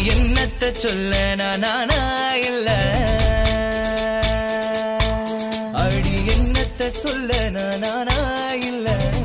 என்னத்த சொல்ல நான் நானா இல்ல அடி என்னத்த சொல்ல நான் நானா இல்ல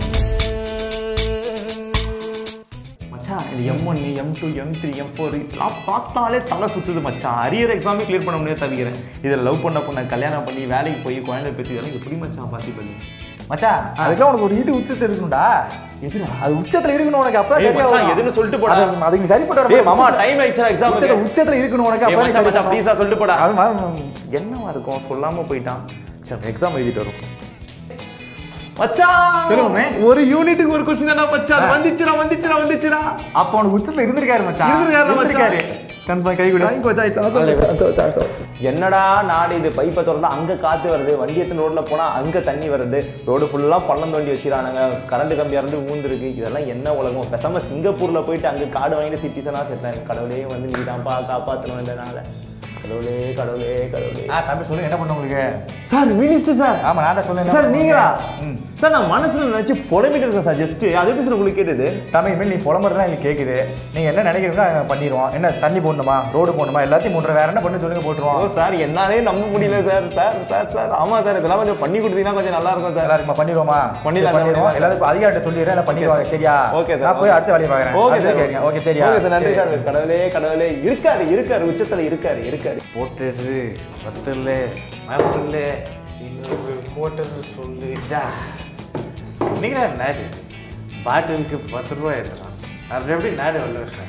மச்சான் இது M one M two M three M four இதெல்லாம் பார்த்தாலே தலை சுத்துது மச்சான் அரியர் எக்ஸாமே கிளியர் பண்ண முடியாது தவிக்கிறேன் இதில் லவ் பண்ண பொண்ணை கல்யாணம் பண்ணி வேலைக்கு போய் குழந்தை பெற்று இதெல்லாம் எப்படி மச்சான் பார்த்து பண்ணி மச்சான் அதுக்கெல்லாம் உனக்கு ஒரு இது உச்சத்தை இருக்கும்டா எதுடா அது உச்சத்துல இருக்கணும் உனக்கு அப்ப ஏய் மச்சான், எதுன்னு சொல்லிட்டு போடா. அதுக்கு நீ சரிப்பட்டு வர ஏய் மாமா டைம் ஆயிடுச்சா எக்ஸாம் உச்சத்துல உச்சத்துல இருக்கணும் உனக்கு ஏய் அப்ப மச்சான் மச்சான் ப்ளீஸா சொல்லிட்டு போடா அது மாதிரி என்னவா இருக்கும் சொல்லாம போயிட்டான் சரி எக்ஸாம் எழுதிட்டு வரும் மச்சான் சொல்லுங்க. ஒரு யூனிட்டுக்கு ஒரு கொஸ்டின் தானே மச்சான் அது வந்துச்சுடா வந்துச்சுடா வந்துச்சுடா அப்ப உனக்கு உச்சத்துல இருந்திருக்காரு மச்சான் இருந்திருக்காரு மச்சான். கன்ஃபார்ம் கை கொடு என்னடா நாடு இது பைப்பை திறந்தா அங்க காத்து வருது வண்டி எடுத்து ரோட்ல போனா அங்க தண்ணி வருது ரோடு ஃபுல்லா பள்ளம் தோண்டி வச்சிடானுங்க கரண்ட் கம்பி இருந்து ஊந்துருக்கு இதெல்லாம் என்ன உலகம் பேசாம சிங்கப்பூர்ல போயிட்டு அங்க காடு வாங்கிட்டு சிட்டிசனா செத்தேன் கடவுளே வந்து நீ தான்ப்பா காப்பாத்தணும் இந்த நாளை கடவுளே கடவுளே கடவுளே ஆ தம்பி சொல்லுங்க என்ன பண்ண உங்களுக்கு சார் மினிஸ்டர் சார் ஆமா நான் தான் சொன்னேன் சார் நீங்களா ம். சார் நான் மனசுல நினைச்சு புடமிட்டு இருக்கேன் சார் ஜஸ்ட் அது எப்படி சார் உங்களுக்கு கேட்டது தம்பி இனிமேல் நீ புலம்புறதுலாம் எங்களுக்கு கேட்குது நீங்க என்ன நினைக்கிறீங்களோ அதை பண்ணிடுவோம் என்ன தண்ணி போடணுமா ரோடு போடணுமா எல்லாத்தையும் போட்டுற வேற என்ன பண்ணி சொல்லுங்க ஓ போட்டுருவோம் சார் என்னாலே நம்ப முடியல சார் சார் சார் சார் ஆமா சார் இதெல்லாம் கொஞ்சம் பண்ணி கொடுத்தீங்கன்னா கொஞ்சம் நல்லா இருக்கும் சார் எல்லாருக்கும் பண்ணிடுவோமா பண்ணிடலாம், பண்ணிடுவோம் பண்ணிடலாம். எல்லாத்துக்கும் அதிகாரிட்ட சொல்லிடுறேன் எல்லாம் பண்ணிடுவாங்க சரியா ஓகே சார் நான் போய் அடுத்த வேலையை பார்க்குறேன் ஓகே சார் ஓகே சரியா ஓகே சார் நன்றி சார் கடவுளே கடவுளே இருக்காரு இருக்காரு உச்சத்துல இருக்காரு இருக்காரு போட்டது பத்தில் மாப்பிள்ள இன்னொரு போட்டது சொல்லிட்டா நீங்களா நாடு பாட்டிலுக்கு பத்து ரூபாய் ஏற்றலாம் அது எப்படி நாடு வரல சார்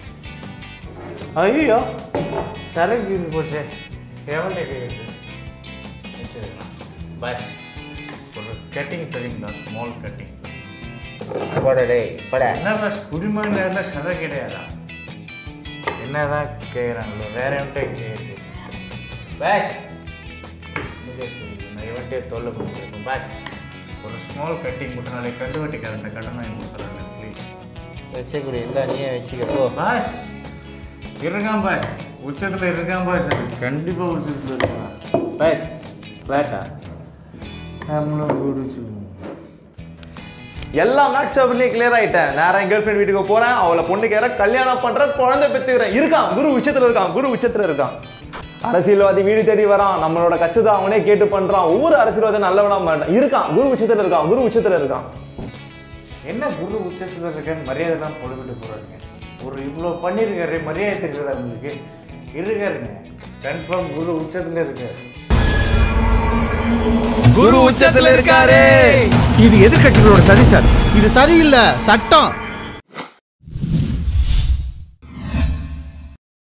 ஐயோ சரக்கு இது போச்சு எவன்டே கேட்குது பஸ் ஒரு கட்டிங் தெரியுங்களா ஸ்மால் கட்டிங் போட டேய் போட என்ன பஸ் குடிமகன் நேரில் சதை கிடையாதா என்னதான் கேட்குறாங்களோ வேற எவன்ட்டே கேட்குது பஸ் நான் இவன்ட்டே தொல்லை கொடுத்துருக்கேன் பஸ் ஒரு ஸ்மால் கட்டிங் மட்டும் நாளைக்கு கண்டு வட்டி கரண்ட கடன் வாங்கி கொடுத்துறாங்க ப்ளீஸ் வச்சக்கூடிய இந்த நீயே வச்சுக்க போ பாஸ் இருக்கான் பாஸ் உச்சத்தில் இருக்கான் பாஸ் கண்டிப்பாக உச்சத்தில் இருக்கான் பாஸ் பேட்டா நம்மளும் குடிச்சு எல்லா மேக்ஸ் பேப்பர்லயும் கிளியர் ஆயிட்டேன் நேரா என் கேர்ள் ஃப்ரெண்ட் வீட்டுக்கு போறேன் அவளை பொண்ணு கேற கல்யாணம் பண்றேன் குழந்தை பெத்துக்கிறேன் இருக்கான் குரு உச்சத்துல இருக்கான் குரு உச்சத்துல இருக்கான் அரசியல்வாதி வீடு தேடி வரான் நம்மளோட கஷ்டத்தை அவனே கேட்டு பண்றான் ஒவ்வொரு அரசியல்வாதி நல்லவனா மாட்டான் இருக்கான் குரு உச்சத்துல இருக்கான் குரு உச்சத்துல இருக்கான் என்ன குரு உச்சத்தில் இருக்கேன்னு மரியாதைலாம் பொழுதுட்டு போகிறாருங்க ஒரு இவ்வளோ பண்ணியிருக்காரு மரியாதை தெரியுதா உங்களுக்கு இருக்காருங்க கன்ஃபார்ம் குரு உச்சத்தில் இருக்காரு குரு உச்சத்துல இருக்காரு இது எதிர்கட்சிகளோட சதி சார் இது சதி இல்ல சட்டம்